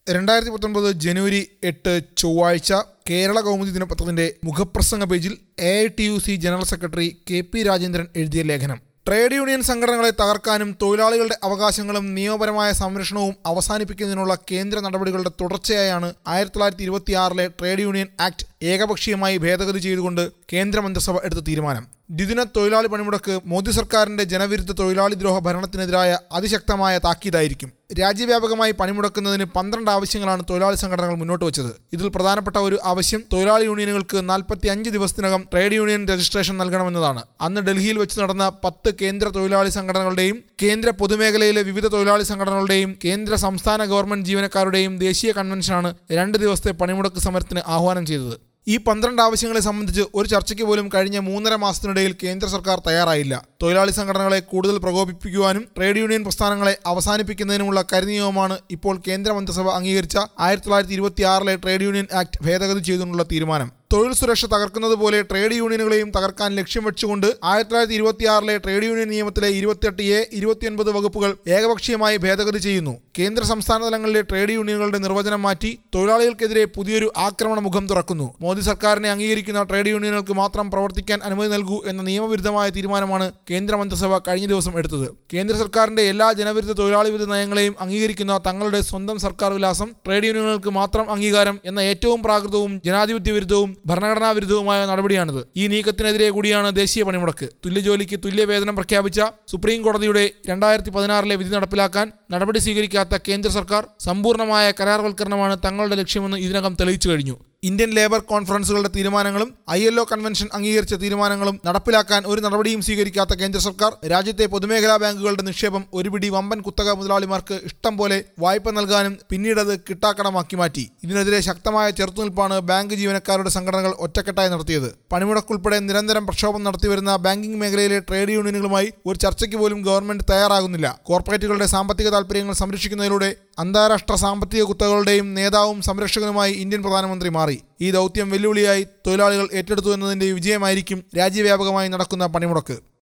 രണ്ടായിരത്തി പത്തൊൻപത് ജനുവരി എട്ട് ചൊവ്വാഴ്ച കേരള കൗമുദി ദിനപത്രത്തിന്റെ മുഖപ്രസംഗ പേജിൽ A I T U C general secretary K P Rajendran എഴുതിയ ലേഖനം ട്രേഡ് യൂണിയൻ സംഘടനകളെ തകർക്കാനും തൊഴിലാളികളുടെ അവകാശങ്ങളും നിയമപരമായ സംരക്ഷണവും അവസാനിപ്പിക്കുന്നതിനുള്ള കേന്ദ്ര നടപടികളുടെ തുടർച്ചയായാണ് ആയിരത്തി തൊള്ളായിരത്തി ഇരുപത്തിയാറിലെ ട്രേഡ് യൂണിയൻ ആക്ട് ഏകപക്ഷീയമായി ഭേദഗതി ചെയ്തുകൊണ്ട് കേന്ദ്ര മന്ത്രിസഭ എടുത്ത തീരുമാനം ദ്വിദിന തൊഴിലാളി പണിമുടക്ക് മോദി സർക്കാരിന്റെ ജനവിരുദ്ധ തൊഴിലാളി ദ്രോഹ ഭരണത്തിനെതിരായ അതിശക്തമായ താക്കീതായിരിക്കും രാജ്യവ്യാപകമായി പണിമുടക്കുന്നതിന് പന്ത്രണ്ട് ആവശ്യങ്ങളാണ് തൊഴിലാളി സംഘടനകൾ മുന്നോട്ട് വച്ചത് ഇതിൽ പ്രധാനപ്പെട്ട ഒരു ആവശ്യം തൊഴിലാളി യൂണിയനുകൾക്ക് നാൽപ്പത്തി അഞ്ച് ദിവസത്തിനകം ട്രേഡ് യൂണിയൻ രജിസ്ട്രേഷൻ നൽകണമെന്നതാണ് അന്ന് ഡൽഹിയിൽ വെച്ച് നടന്ന പത്ത് കേന്ദ്ര തൊഴിലാളി സംഘടനകളുടെയും കേന്ദ്ര പൊതുമേഖലയിലെ വിവിധ തൊഴിലാളി സംഘടനകളുടെയും കേന്ദ്ര സംസ്ഥാന ഗവൺമെന്റ് ജീവനക്കാരുടെയും ദേശീയ കൺവെൻഷനാണ് രണ്ട് ദിവസത്തെ പണിമുടക്ക് സമരത്തിന് ആഹ്വാനം ചെയ്തത് ഈ പന്ത്രണ്ട് ആവശ്യങ്ങളെ സംബന്ധിച്ച് ഒരു ചർച്ചയ്ക്ക് പോലും കഴിഞ്ഞ മൂന്നര മാസത്തിനിടയിൽ കേന്ദ്ര സർക്കാർ തയ്യാറായില്ല തൊഴിലാളി സംഘടനകളെ കൂടുതൽ പ്രകോപിപ്പിക്കുവാനും ട്രേഡ് യൂണിയൻ പ്രസ്ഥാനങ്ങളെ അവസാനിപ്പിക്കുന്നതിനുമുള്ള കരിനിയമമാണ് ഇപ്പോൾ കേന്ദ്ര മന്ത്രിസഭ അംഗീകരിച്ച ആയിരത്തി തൊള്ളായിരത്തി ഇരുപത്തിയാറിലെ ട്രേഡ് യൂണിയൻ ആക്ട് ഭേദഗതി ചെയ്തുകൊണ്ടുള്ള തീരുമാനം തൊഴിൽ സുരക്ഷ തകർക്കുന്നത് പോലെ ട്രേഡ് യൂണിയനുകളെയും തകർക്കാൻ ലക്ഷ്യം വെച്ചുകൊണ്ട് ആയിരത്തി തൊള്ളായിരത്തി ഇരുപത്തിയാറിലെ ട്രേഡ് യൂണിയൻ നിയമത്തിലെ ഇരുപത്തിയെട്ട് എ ഇരുപത്തിയൊൻപത് വകുപ്പുകൾ ഏകപക്ഷീയമായി ഭേദഗതി ചെയ്യുന്നു കേന്ദ്ര സംസ്ഥാന തലങ്ങളിലെ ട്രേഡ് യൂണിയനുകളുടെ നിർവചനം മാറ്റി തൊഴിലാളികൾക്കെതിരെ പുതിയൊരു ആക്രമണ മുഖം തുറക്കുന്നു മോദി സർക്കാരിനെ അംഗീകരിക്കുന്ന ട്രേഡ് യൂണിയനുകൾക്ക് മാത്രം പ്രവർത്തിക്കാൻ അനുമതി നൽകൂ എന്ന നിയമവിരുദ്ധമായ തീരുമാനമാണ് കേന്ദ്ര മന്ത്രിസഭ കഴിഞ്ഞ ദിവസം എടുത്തത് കേന്ദ്ര സർക്കാരിന്റെ എല്ലാ ജനവിരുദ്ധ തൊഴിലാളി വിരുദ്ധ നയങ്ങളെയും അംഗീകരിക്കുന്ന തങ്ങളുടെ സ്വന്തം സർക്കാർ വിലാസം ട്രേഡ് യൂണിയനുകൾക്ക് മാത്രം അംഗീകാരം എന്ന ഏറ്റവും പ്രാകൃതവും ജനാധിപത്യ വിരുദ്ധവും ഭരണഘടനാ വിരുദ്ധവുമായ നടപടിയാണിത് ഈ നീക്കത്തിനെതിരെ കൂടിയാണ് ദേശീയ പണിമുടക്ക് തുല്യജോലിക്ക് തുല്യ വേതനം പ്രഖ്യാപിച്ച സുപ്രീം കോടതിയുടെ രണ്ടായിരത്തി പതിനാറിലെ വിധി നടപ്പിലാക്കാൻ നടപടി സ്വീകരിക്കാത്ത കേന്ദ്ര സർക്കാർ സമ്പൂർണ്ണമായ കരാർവൽക്കരണമാണ് തങ്ങളുടെ ലക്ഷ്യമെന്ന് ഇതിനകം തെളിയിച്ചു കഴിഞ്ഞു ഇന്ത്യൻ ലേബർ കോൺഫറൻസുകളുടെ തീരുമാനങ്ങളും ഐ എൽ ഒ കൺവെൻഷൻ അംഗീകരിച്ച തീരുമാനങ്ങളും നടപ്പിലാക്കാൻ ഒരു നടപടിയും സ്വീകരിക്കാത്ത കേന്ദ്ര സർക്കാർ രാജ്യത്തെ പൊതുമേഖലാ ബാങ്കുകളുടെ നിക്ഷേപം ഒരു പിടി വമ്പൻ കുത്തക മുതലാളിമാർക്ക് ഇഷ്ടം പോലെ വായ്പ നൽകാനും പിന്നീട് അത് കിട്ടാക്കടമാക്കി മാറ്റി ഇതിനെതിരെ ശക്തമായ ചെറുത്തുനിൽപ്പാണ് ബാങ്ക് ജീവനക്കാരുടെ സംഘടനകൾ ഒറ്റക്കെട്ടായി നടത്തിയത് പണിമുടക്കുൾപ്പെടെ നിരന്തരം പ്രക്ഷോഭം നടത്തിവരുന്ന ബാങ്കിംഗ് മേഖലയിലെ ട്രേഡ് യൂണിയനുകളുമായി ഒരു ചർച്ചയ്ക്ക് പോലും ഗവൺമെന്റ് തയ്യാറാകുന്നില്ല കോർപ്പറേറ്റുകളുടെ സാമ്പത്തിക താൽപ്പര്യങ്ങൾ സംരക്ഷിക്കുന്നതിലൂടെ അന്താരാഷ്ട്ര സാമ്പത്തിക കുത്തകളുടെയും നേതാവും സംരക്ഷകനുമായി ഇന്ത്യൻ പ്രധാനമന്ത്രി മാറി ഈ ദൗത്യം വെല്ലുവിളിയായി തൊഴിലാളികൾ ഏറ്റെടുത്തു എന്നതിന്റെ വിജയമായിരിക്കും രാജ്യവ്യാപകമായി നടക്കുന്ന പണിമുടക്ക്